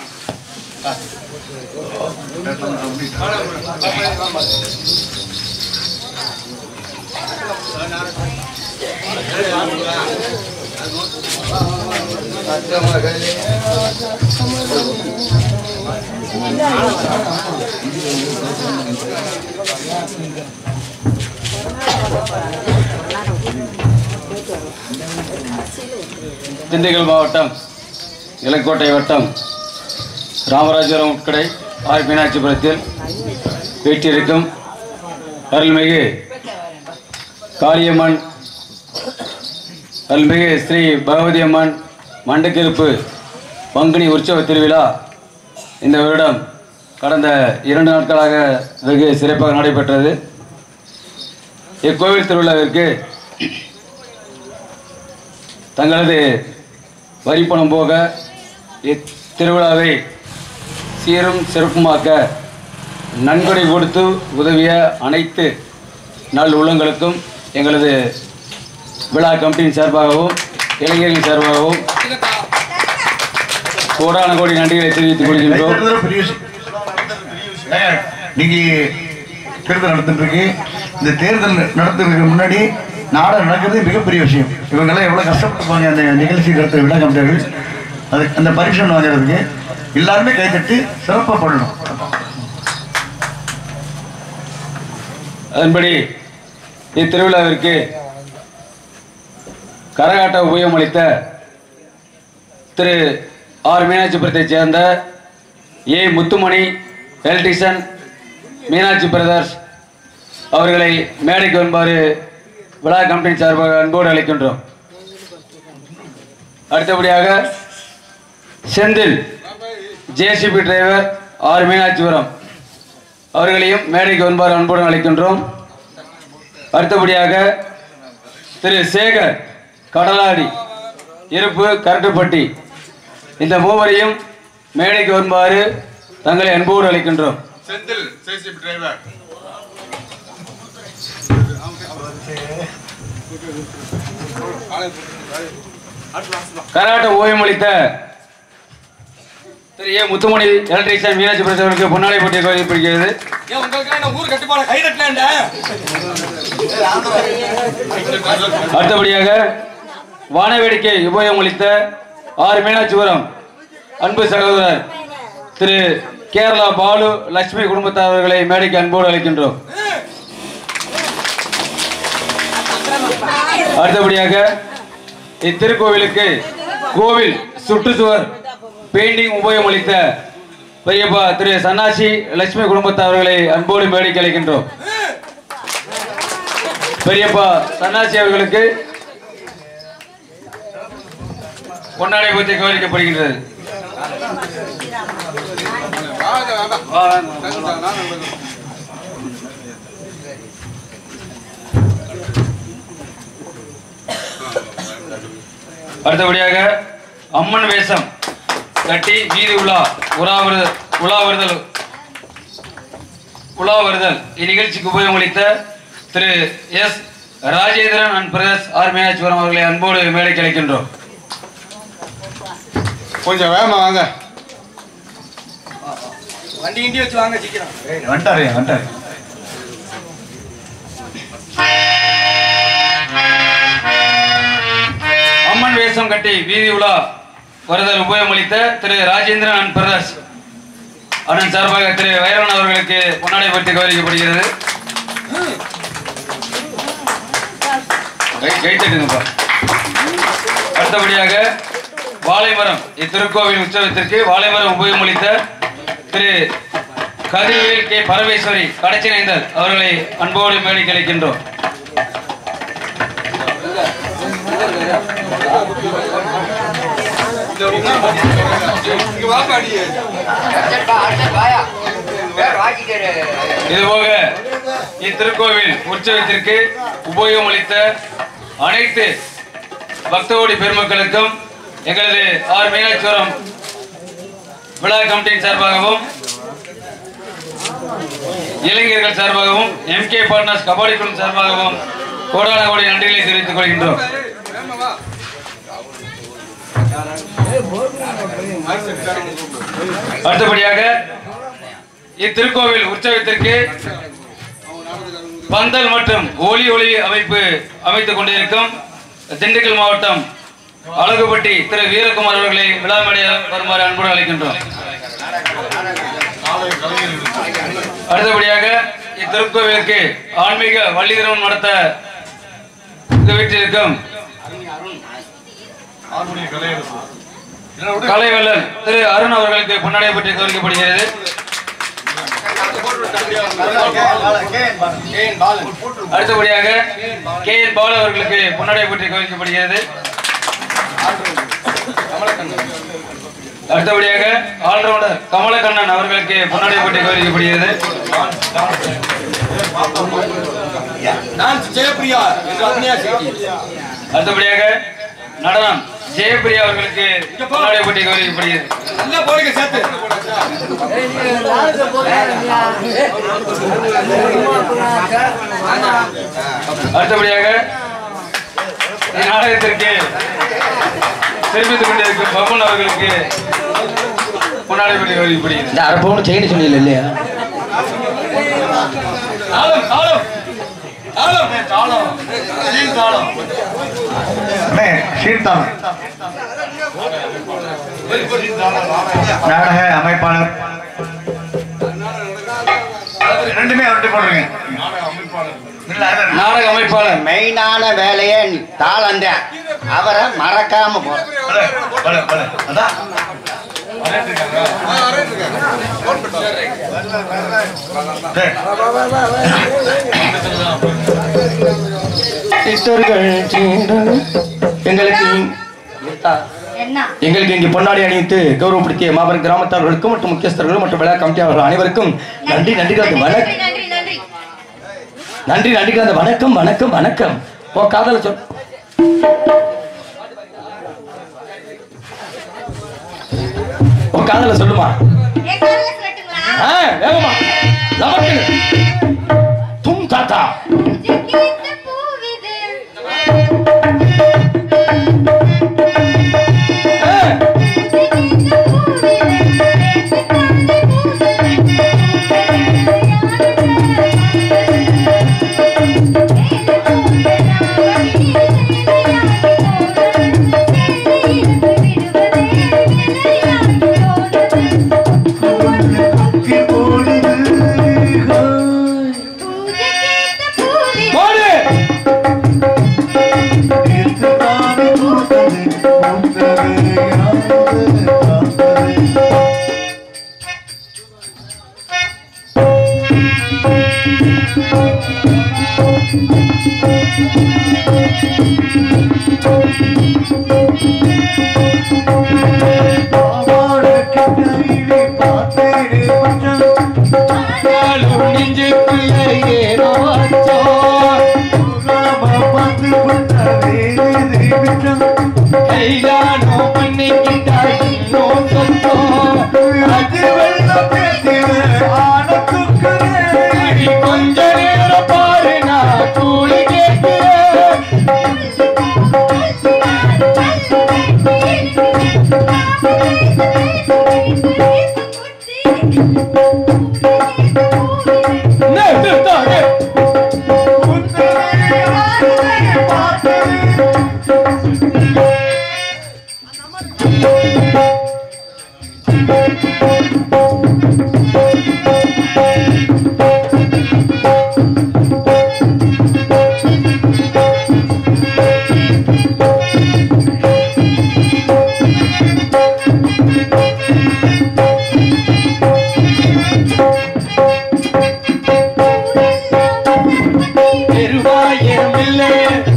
திண்டுக்கல் மாவட்டம் இலக்கோட்டை வட்டம் ராமராஜபுரம் உட்கடை ஆர் மீனாட்சிபுரத்தில் வீட்டிருக்கும் அருள்மிகு காளியம்மன் அருள்மிகு ஸ்ரீ பகவதி அம்மன் மண்டக்கிருப்பு பங்குனி உற்சவ திருவிழா இந்த வருடம் கடந்த இரண்டு நாட்களாக வெகு சிறப்பாக நடைபெற்றது இக்கோவில் திருவிழாவிற்கு தங்களது வரிப்பணம் போக இத்திருவிழாவை சீரும் சிறப்புமாக்க நன்கொடை கொடுத்து உதவிய அனைத்து நல் உள்ளங்களுக்கும் எங்களது விழா கமிட்டியின் சார்பாகவும் இளைஞர்களின் சார்பாகவும் கோடான கோடி நன்றிகளை தெரிவித்துக் கொள்கின்றோம் கைத்தட்டுறது பெரிய விஷயம். ஏங்க, நீங்க தேர்தல் நடந்துட்டு இருக்கு இந்த தேர்தல் நடத்துறதுக்கு முன்னாடி நாடகம் நடக்கிறது மிகப்பெரிய விஷயம் இவங்கெல்லாம் எவ்வளவு கஷ்டப்பட்டுப்பாங்க அந்த நிகழ்ச்சி நடத்த விட கமிட்டிகள் அது அந்த பரிசு வாங்குறதுக்கு எல்லாருமே கைத்தட்டி சிறப்பாக பண்ணணும் அதன்படி இத்திருவிழாவிற்கு கரகாட்ட உபயம் அளித்த திரு ஆர் மீனாட்சிபுரத்தைச் சேர்ந்த A Muthumani electrician Meenakshi brothers அவர்களை மேடைக்கு வருமாறு விழா கமிட்டியின் சார்பாக அன்போடு அழைக்கின்றோம் அடுத்தபடியாக Senthil JCB driver R Meenakshipuram அவர்களையும் மேடைக்கு வருமாறு அன்புடன் அழைக்கின்றோம் அடுத்தபடியாக திரு சேகர் கடலாடி இருப்பு கரட்டுப்பட்டி இந்த மூவரையும் மேடைக்கு வருமாறு தங்களை அன்போடு அழைக்கின்றோம் செந்தில் சேசிப் டிரைவர் கராட்ட ஓய்வு அளித்த திரு ஏ முத்துமணி எலக்ட்ரிஷியன் மீனாட்சி பிரதேசருக்கு பொன்னாடை போட்டி கோரிக்கப்படுகிறது ஏன் உங்களுக்கு என்ன ஊர் கட்டுப்பாடு கை தட்டலாண்டா அடுத்தபடியாக வான வேடிக்கை உபயோகம் அளித்த ஆர் மீனாட்சிபுரம் அன்பு சகோதரர் திரு கேரளா பாலு லட்சுமி குடும்பத்தார் அவர்களை மேடைக்கு அன்போடு அழைக்கின்றோம் அடுத்தபடியாக இத்திருக்கோவிலுக்கு கோவில் சுற்றுச்சுவர் பெயிண்டிங் உபயோகம் அளித்த பெரியப்பா திரு சன்னாசி லட்சுமி குடும்பத்தார் அவர்களை அன்போடு மேடைக்கு அழைக்கின்றோம் பெரியப்பா சன்னாசி அவர்களுக்கு பொன்னாடை பூஜை கௌரிக்கப்படுகின்றது அடுத்தபடியாக அம்மன் வேஷம் கட்டி வீதி உலா உலாவரு உலாவருதல் உலாவருதல் இந்நிகழ்ச்சிக்கு உபயோகமளித்த Thiru S Rajendran and brothers R Meenakshipuram அவர்களை அன்போடு மேடைக்கு அழைக்கின்றோம் கொஞ்சம் வேகமா வாங்க வண்டி கிண்டி வச்சு வாங்க சீக்கிரம் வந்துட்டாரு வந்துட்டாரு அம்மன் வேஷம் கட்டி வீதி உலா வருதல் உபயோகமளித்த திரு ராஜேந்திரன் அண்ட் பிரதர்ஸ் அதன் சார்பாக திரு வைரவன் அவர்களுக்கு பொன்னாடை பற்றி கௌரவிக்கப்படுகிறது கை- கை தட்டுங்கப்பா அடுத்தபடியாக வாழைமரம் இத்திருக்கோவில் உற்சவத்திற்கு வாழைமரம் உபயோகமளித்த திரு கதிர்வேல் கே பரமேஸ்வரி கடைச்சினைந்தர் அவர்களை அன்போடு மேடைக்கு அழைக்கின்றோம் இங்க வாப்பா நீ இதுபோக இத்திருக்கோவில் உற்சவத்திற்கு உபயோகம் அளித்த அனைத்து பக்தோடி பெருமக்களுக்கும் எங்களது ஆர் மீனாட்சிபுரம் விழா கமிட்டியின் சார்பாகவும் இளைஞர்கள் சார்பாகவும் எம்கே பார்ட்னர்ஸ் கபாடி குழு சார்பாகவும் கோடான கோடி நன்றிகளை தெரிவித்துக் கொள்கின்றோம் வேகமா வா அடுத்தபடியாக இத்திருக்கோவில் உற்சவத்திற்கு பந்தல் மற்றும் ஒலி ஒளி அமைப்பு அமைத்துக் கொண்டிருக்கும் திண்டுக்கல் மாவட்டம் அழகுப்பட்டி திரு வீரகுமார் அவர்களை விழாமடைய வருமாறு அன்புடன் அழைக்கின்றோம் அடுத்தபடியாக இத்திருக்கோவிலுக்கு ஆன்மீக வள்ளிதிரவன் நடத்த இங்கு வீட்டிற்கும் கலைவல்லன் திரு அருண் அவர்களுக்கு பொன்னாடை பற்றி கோரிக்கப்படுகிறது அடுத்தபடியாக கே என் பாலு அவர்களுக்கு பொன்னாடை பற்றி கோரிக்கப்படுகிறது அடுத்தபடியாக ஆல்ரவுண்டர் கமலக்கண்ணன் அவர்களுக்கு பொன்னாடை பற்றி கோரிக்கப்படுகிறது நான் ஜெயப்பிரியா என்ற அக்னியா செட்டி அடுத்தபடியாக நடனம் ஜெயபிரியா அவர்களுக்கு முன்னாடி போட்டி கௌரவிக்கப்படுகிறது நல்லா போடுங்க சேர்த்து அடுத்தபடியாக நாடகத்திற்கு தெரிவித்துக் கொண்டிருக்கும் பவன் அவர்களுக்கு முன்னாடி போட்டி கௌரவிக்கப்படுகிறது இந்த அரை பவுன் செயின் சொன்னீங்க இல்லையா தாளம் தாளம் தாளம் தாளம் சீர் தாளம் அண்ணே சீர்தாளம் நாடக அமைப்பாளர் ரெண்டுமே அவர்கிட்ட போடுறீங்க இல்ல, அது- நாடக அமைப்பாளர் மெயினான வேலையே தாளந்தேன் அவரை மறக்காம போ பலே, பலே, பலே. அதான். சரி. சிஸ்டர்கள் எங்களுக்கு என்ன எங்களுக்கு இங்கு பொன்னாடி அணிவித்து கௌரவப்படுத்திய மாபெரும் கிராமத்தார்களுக்கும் மற்றும் முக்கியஸ்தர்களும் மற்றும் விழா கமிட்டியாளர்கள் அனைவருக்கும் நன்றி நன்றி கலந்து வணக்கம் நன்றி நன்றி நன்றி நன்றி கலந்து வணக்கம் வணக்கம் வணக்கம் ஓ காதல சொல் ஓ காதல சொல்லுமா என் காதுல சொல்லட்டுங்களா ஆ, வேகமா நமக்கு தும் தாத்தா ஜிகிலித்த பூவிது ஆ, ஜிகிலித்த பூவிது பேச்சு தாண்டி பூசுது போடு நாளும் நெஞ்சுக்குள்ள ஏனோ அச்சோ. கைதானோ பண்ணிக்கிட்டா இன்னும் சொந்தம். அடி கொஞ்ச நேரம் பாரு நான் கூலி கேட்கிறேன் நிறுத்தாதே. பெருவாயிரம் இல்லை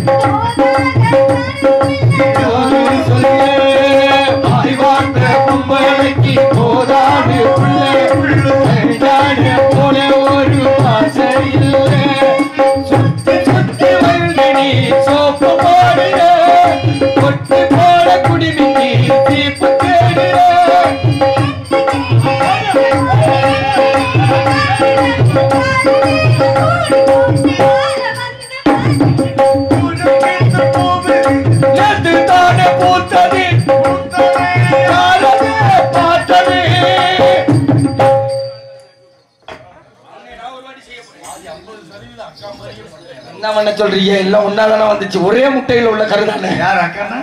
யாரும் சொல்ல ஆய்வார்த்த கும்பலைக்கு போதாது உள்ளே கைதான போல ஒரு ஆசை இல்லை சுத்தி சுத்தி வந்து நீ சோப்பு போடுற கொட்டு போட குடிமிக்கு தீப்பு தேடுற நேற்று தானே பூத்தது யாரது பார்த்தது என்ன பண்ண சொல்றீங்க எல்லாம் ஒன்னாதானே வந்துச்சு ஒரே முட்டையில் உள்ள கருதானே யார் அக்காண்ணா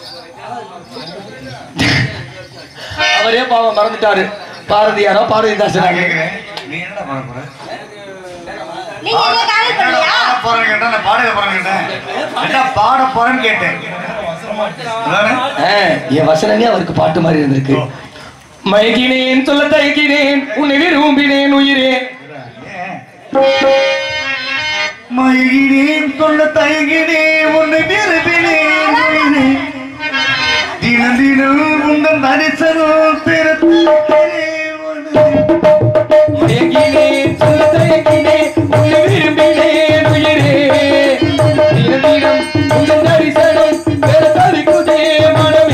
அவரே பாவம் மறந்துட்டாரு பாரதியாரோ நான் பாரதிதாசன் கேக்குறேன் நீ என்ன பண்ண போற நீங்க என்ன காதல் என்னடா பண்ணலையா பாட போறேன்னு கேட்டா நான் பாட போறேன்னு கேட்டேன் என்ன பாட போறேன்னு கேட்டேன் அதானே? ஆ, என் வசனமே அவருக்கு பாட்டு மாதிரி இருந்திருக்கு மயக்கினேன் சொல்ல தயக்கினேன் உன்னை விரும்பினேன் உயிரே மயகினேன் சொல்ல தயகினேன் உன்னை விரும்பினேன் உயிரே. தினம் தினம் உங்கள் தரிசனம் பெறத்தேன் மயங்கினேன் சொல்ல தயங்கினேன் உன்னை விரும்பினேன் உயிரே தினம் தினம் உங்கள் தரிசனம் பெற தவிக்குதே மனம்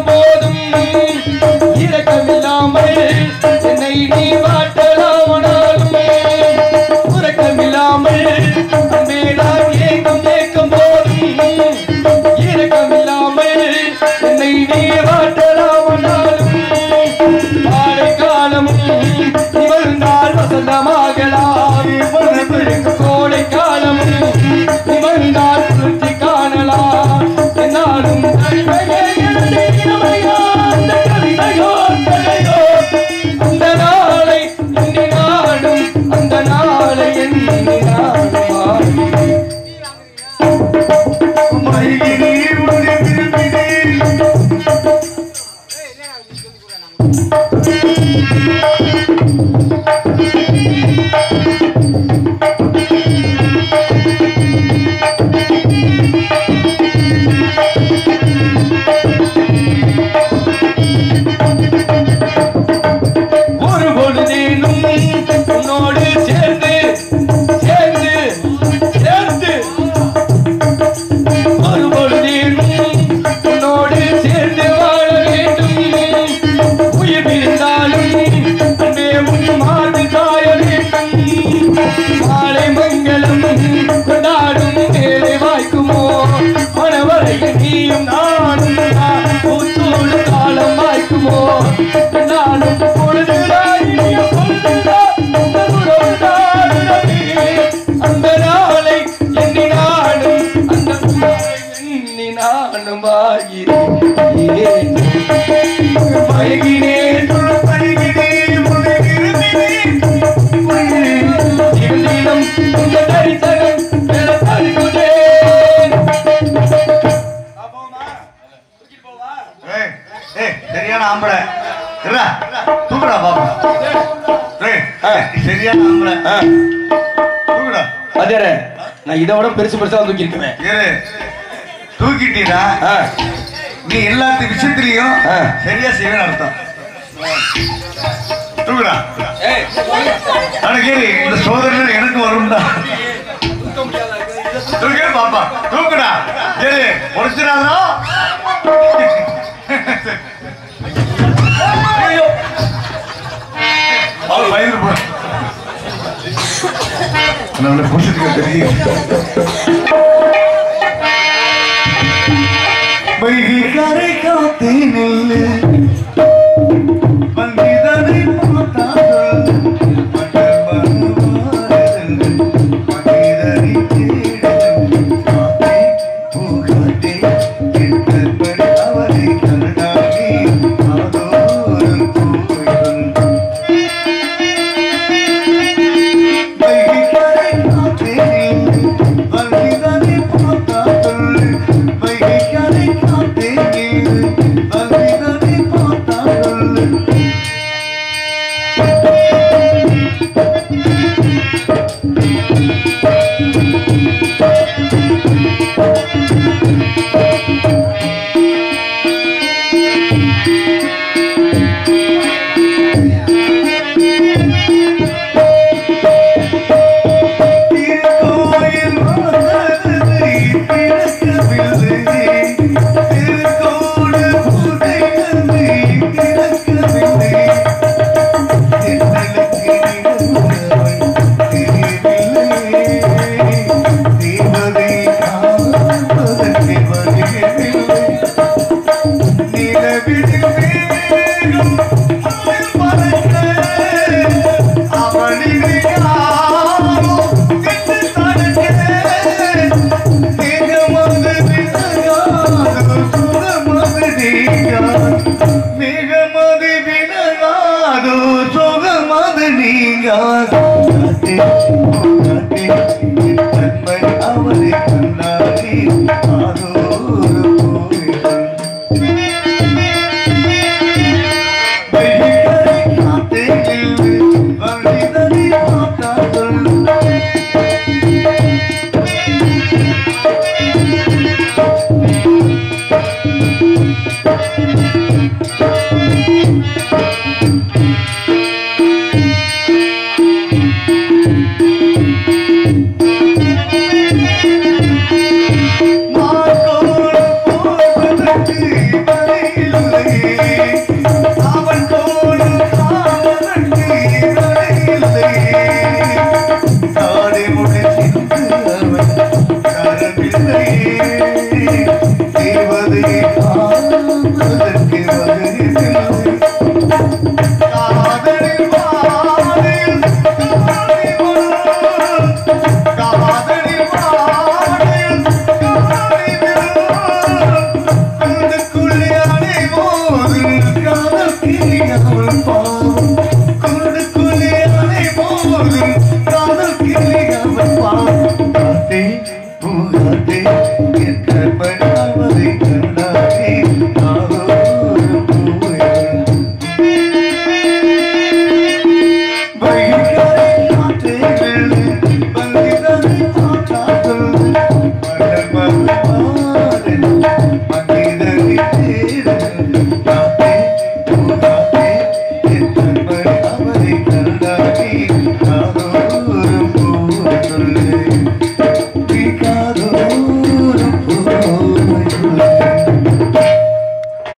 போதும் இரக்கமில்லாமல் என்னை நீ வாட்டலாமனாலும் உறக்கமில்லாமல் அன்பே நான் ஏங்கும் ஏக்கம் போதும் இரக்கமில்லாமல் என்னை நீ வாட்டலாமனாலும் மாலை காலமும் நிகழ்ந்தால் வசந்தமாகலாம் கோடை காலமும் நிகழ்ந்தால் குளிர்ச்சி காணலாம் என்னாலும் தனிமையே எனது இளமையா, அந்த கவிதையோ கதையோ அந்த நாளை எண்ணி நாடும் அந்த நாளை எண்ணி நாடும் மயங்கினீர் உன்னை விரும்பினேன் ஒரு பொழுதேனும் உன்னோடு சேர்ந்து சேர்ந்து சேர்ந்து ஒரு பொழுதேனும் உன்னோடு சேர்ந்து வாழ வேண்டும் உயிர் பிரிந்தாலும் அன்பே உன் மார்பு காய வேண்டும் மாலை மங்களம் கொண்டாடும் வேலை வாய்க்குமோ மனவரையில் நீயும் நானும் பூத்தோடு காலம் வாய்க்குமோ நானும் பொழுதுதான் இனிய பொழுதுதான் உங்கள் உறவுதான் உறவே. அந்த நாளை எண்ணி நானும் அந்த நாளை எண்ணி நானும் ஆகிறேன் மயங்கினேன் மயங்கினீர் உன்னை விரும்பினேன் இருந்திடம் இந்த தரிசனம் பெற தருகுதே ஏய், ஏய், சரியான ஆம்பளை இருடா, தூக்குடா பாப்பா ஏய், சரியான ஆம்பளை தூக்குடா அதே நான் இதை விட பெருசு பெருசா தூக்கி இருக்கேன் இரு தூக்கிட்டீரா நீ எல்லாத்து விஷயத்திலையும் ஆ. சரியா செய்வேன்னு அர்த்தம் தூக்குடா ஆனா கேளு இந்த சோதனை எனக்கு வரும்டா தூக்கே பாப்பா தூக்குடா கேளு உடைச்சிடாதோ அவர் பயந்து போ நம்மளை புடிச்சதுக்கு தெரியும் வைகை கரை காத்தே நெல்லு வந்திதனை பார்த்தார்கள் மன்னர் மறுவாரர்கள் மனிதனை தேடுங்கள் காத்தே பூகாத்தே கேட்கப்படி அவரை கருணாகி ஆதோரம் தூய்கள் வைகை கரை காத்தே நெல்லு வந்திதனை பார்த்தார்கள் வைகை கரை காத்தே நெல்லு வந்திதனை பார்த்தார்கள் திருக்கோயில் மலர்ந்தது திறக்கவில்லை. திருக்கோடு புதைந்தது திறக்கவில்லை. தென்றலுக்கு நிலவுறவை தெரியவில்லை. தேவதை காண்பதற்கு வருகவில்லை. நிலவின் மேகம் அவள் பறக்க அவளின் யாரோ கண்டு தடுக்க மிகமது விலகாதோ சுகமது நீங்காது மிகமது விலகாதோ சுகமது நீங்காது